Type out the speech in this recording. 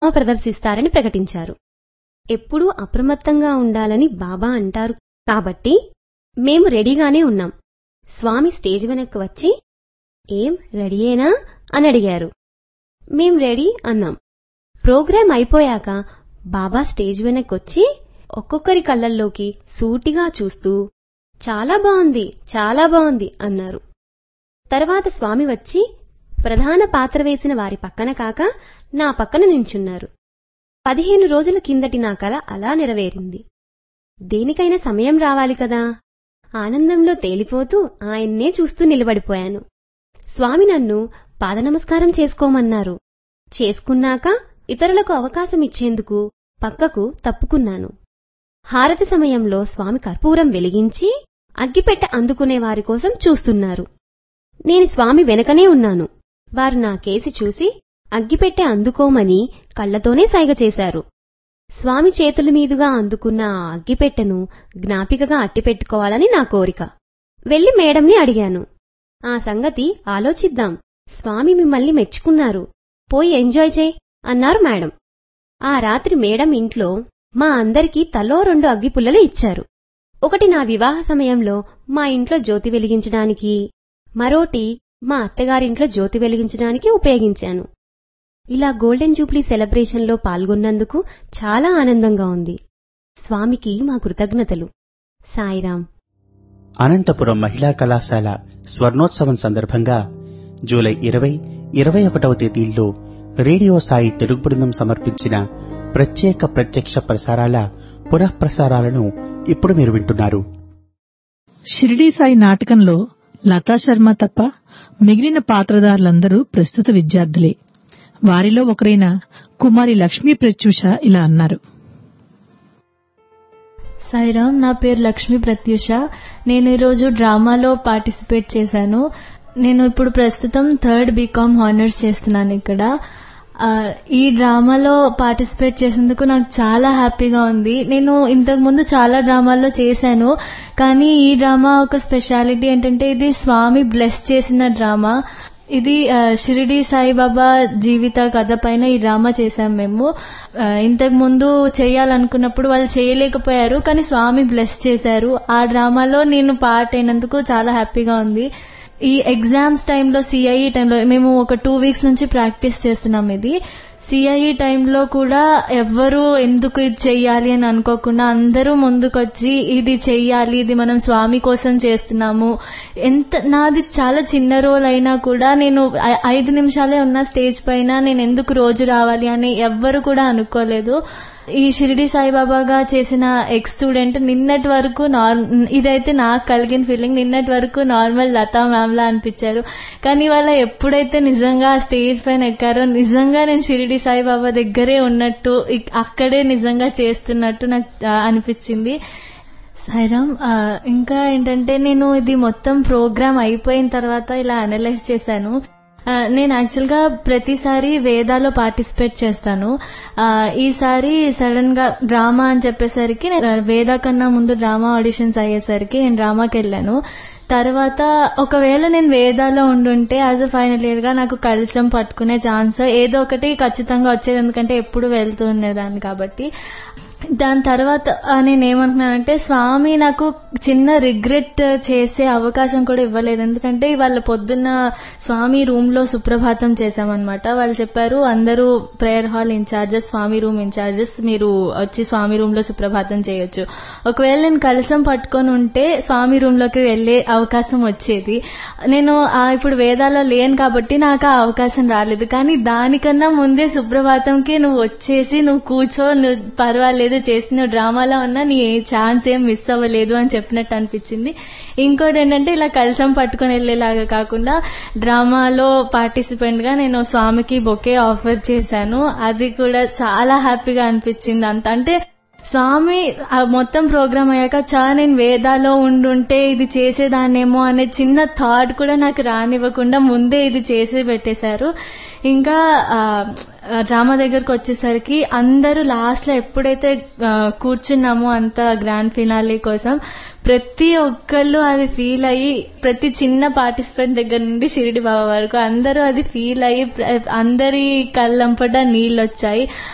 ప్రదర్శిస్తారని ప్రకటించారు ఎప్పుడూ అప్రమత్తంగా ఉండాలని బాబా అంటారు కాబట్టి మేము రెడీగానే ఉన్నాం స్వామి స్టేజ్ వెనక్కి వచ్చి ఏం రెడీయేనా అని అడిగారు మేం రెడీ అన్నాం ప్రోగ్రాం అయిపోయాక బాబా స్టేజ్ వెనక్కొచ్చి ఒక్కొక్కరి కళ్ళల్లోకి సూటిగా చూస్తూ చాలా బావుంది చాలా బావుంది అన్నారు తర్వాత స్వామి వచ్చి ప్రధాన పాత్ర వేసిన వారి పక్కన కాక నా పక్కన నించున్నారు పదిహేను రోజుల కిందటి నా కల అలా నెరవేరింది దేనికైనా సమయం రావాలి కదా ఆనందంలో తేలిపోతూ ఆయన్నే చూస్తూ నిలబడిపోయాను స్వామి నన్ను పాదనమస్కారం చేసుకోమన్నారు చేసుకున్నాక ఇతరులకు అవకాశం ఇచ్చేందుకు పక్కకు తప్పుకున్నాను హారతి సమయంలో స్వామి కర్పూరం వెలిగించి అగ్గిపెట్టె అందుకునే వారి కోసం చూస్తున్నారు నేను స్వామి వెనకనే ఉన్నాను వారు నా కేసి చూసి అగ్గిపెట్టె అందుకోమని కళ్లతోనే సైగ చేశారు స్వామి చేతుల మీదుగా అందుకున్న ఆ అగ్గిపెట్టెను జ్ఞాపికగా అట్టిపెట్టుకోవాలని నా కోరిక వెళ్లి మేడంని అడిగాను ఆ సంగతి ఆలోచిద్దాం స్వామి మిమ్మల్ని మెచ్చుకున్నారు పోయి ఎంజాయ్ చేయి అన్నారు మేడం ఆ రాత్రి మేడం ఇంట్లో మా అందరికీ తలో రెండు అగ్గిపుల్లలు ఇచ్చారు ఒకటి నా వివాహ సమయంలో మా ఇంట్లో జ్యోతి వెలిగించడానికి మరోటి మా అత్తగారింట్లో జ్యోతి వెలిగించడానికి ఉపయోగించాను ఇలా గోల్డెన్ జూబ్లీ సెలబ్రేషన్లో పాల్గొన్నందుకు చాలా ఆనందంగా ఉంది స్వామికి మా కృతజ్ఞతలు సాయిరాం అనంతపురం మహిళా కళాశాల స్వర్ణోత్సవం సందర్భంగా జూలై ఇరవై ఇరవై ఒకటవ తేదీల్లో రేడియో సాయి తెలుగు బృందం సమర్పించిన ప్రత్యేక ప్రత్యక్ష ప్రసారాల పునఃప్రసారాలను ఇప్పుడు మీరు వింటున్నారు షిరిడీ సాయి నాటకంలో లతా శర్మ తప్ప మిగిలిన పాత్రధారులందరూ ప్రస్తుత విద్యార్థులే వారిలో ఒకరైన కుమారి లక్ష్మీ ప్రత్యూష ఇలా అన్నారు సాయిరామ్ నా పేరు లక్ష్మీ ప్రత్యూష నేను ఈరోజు డ్రామాలో పార్టిసిపేట్ చేశాను నేను ఇప్పుడు ప్రస్తుతం థర్డ్ బీకామ్ హానర్స్ చేస్తున్నాను ఇక్కడ ఆ, ఈ డ్రామాలో పార్టిసిపేట్ చేసేందుకు నాకు చాలా హ్యాపీగా ఉంది నేను ఇంతకు ముందు చాలా డ్రామాల్లో చేశాను కానీ ఈ డ్రామా ఒక స్పెషాలిటీ ఏంటంటే ఇది స్వామి బ్లెస్ చేసిన డ్రామా ఇది ఆ, షిరిడి సాయిబాబా జీవిత కథ పైన ఈ డ్రామా చేశాం మేము ఆ, ఇంతకు ముందు చేయాలనుకున్నప్పుడు వాళ్ళు చేయలేకపోయారు కానీ స్వామి బ్లెస్ చేశారు ఆ డ్రామాలో నేను పార్ట్ అయినందుకు చాలా హ్యాపీగా ఉంది ఈ ఎగ్జామ్స్ టైంలో సిఐఈ టైంలో మేము ఒక టూ వీక్స్ నుంచి ప్రాక్టీస్ చేస్తున్నాం ఇది సిఐఈ టైంలో కూడా ఎవ్వరు ఎందుకు ఇది చెయ్యాలి అని అనుకోకుండా అందరూ ముందుకొచ్చి ఇది చెయ్యాలి ఇది మనం స్వామి కోసం చేస్తున్నాము ఎంత నాది చాలా చిన్న రోల్ అయినా కూడా నేను ఐ- ఐదు నిమిషాలే ఉన్న స్టేజ్ పైన నేను ఎందుకు రోజు రావాలి అని ఎవ్వరు కూడా అనుకోలేదు ఈ షిరిడి సాయిబాబాగా చేసిన ఎక్స్ స్టూడెంట్ నిన్నటి వరకు నార్ ఇదైతే నాకు కలిగిన ఫీలింగ్ నిన్నటి వరకు నార్మల్ లతా మ్యామ్ లా అనిపించారు కానీ వాళ్ళ ఎప్పుడైతే నిజంగా ఆ స్టేజ్ పైన ఎక్కారో నిజంగా నేను షిరిడి సాయిబాబా దగ్గరే ఉన్నట్టు ఇక్- అక్కడే నిజంగా చేస్తున్నట్టు నాకు ఆ, అనిపించింది సాయిరామ్ ఆ, ఇంకా ఏంటంటే నేను ఇది మొత్తం ప్రోగ్రామ్ అయిపోయిన తర్వాత ఇలా అనలైజ్ చేశాను ఆ, నేను యాక్చువల్గా ప్రతిసారి వేదాలో పార్టిసిపేట్ చేస్తాను ఆ, ఈసారి సడన్ గా డ్రామా అని చెప్పేసరికి నేను వేద కన్నా ముందు డ్రామా ఆడిషన్స్ అయ్యేసరికి నేను డ్రామాకి వెళ్ళాను తర్వాత ఒకవేళ నేను వేదాలో ఉండుంటే యాజ్ అ ఫైనల్ ఇయర్ గా నాకు కలసం పట్టుకునే ఛాన్స్ ఏదో ఒకటి ఖచ్చితంగా వచ్చేది ఎందుకంటే ఎప్పుడు వెళ్తూ ఉండేదాన్ని కాబట్టి దాని తర్వాత ఆ, నేను ఏమంటున్నానంటే స్వామి నాకు చిన్న రిగ్రెట్ చేసే అవకాశం కూడా ఇవ్వలేదు ఎందుకంటే ఇవాళ పొద్దున్న స్వామి రూమ్ లో సుప్రభాతం చేశామన్నమాట వాళ్ళు చెప్పారు అందరూ prayer hall incharges Swami room incharges మీరు వచ్చి స్వామి రూమ్ లో సుప్రభాతం చేయొచ్చు ఒకవేళ నేను కలసం పట్టుకొని ఉంటే స్వామి రూమ్ లోకి వెళ్లే అవకాశం వచ్చేది నేను ఆ, ఇప్పుడు వేదాల్లో లేను కాబట్టి నాకు ఆ అవకాశం రాలేదు కానీ దానికన్నా ముందే సుప్రభాతంకి నువ్వు వచ్చేసి నువ్వు కూర్చో నువ్వు పర్వాలేదు చేసి నువ్వు డ్రామాలో ఉన్నా నీ ఛాన్స్ ఏం మిస్ అవ్వలేదు అని చెప్పినట్టు అనిపించింది ఇంకోటి ఏంటంటే ఇలా కలసం పట్టుకొని వెళ్ళేలాగా కాకుండా డ్రామాలో పార్టిసిపెంట్ గా నేను స్వామికి బొకే ఆఫర్ చేశాను అది కూడా చాలా హ్యాపీగా అనిపించింది అంత అంటే స్వామి ఆ మొత్తం ప్రోగ్రామ్ అయ్యాక చాలా నేను వేదాలో ఉండుంటే ఇది చేసేదాన్నేమో అనే చిన్న థాట్ కూడా నాకు రానివ్వకుండా ముందే ఇది చేసి పెట్టేశారు ఇంకా ఆ, ఆ, డ్రామా దగ్గరకు వచ్చేసరికి అందరూ లాస్ట్ లో ఎప్పుడైతే ఆ, కూర్చున్నామో అంత గ్రాండ్ ఫినాలే కోసం ప్రతి ఒక్కళ్ళు అది ఫీల్ అయ్యి ప్రతి చిన్న పార్టిసిపెంట్ దగ్గర నుండి షిరిడి బాబా వరకు అందరూ అది ఫీల్ అయ్యి ప్ర- అందరి కళ్ళంపట నీళ్ళు వచ్చాయి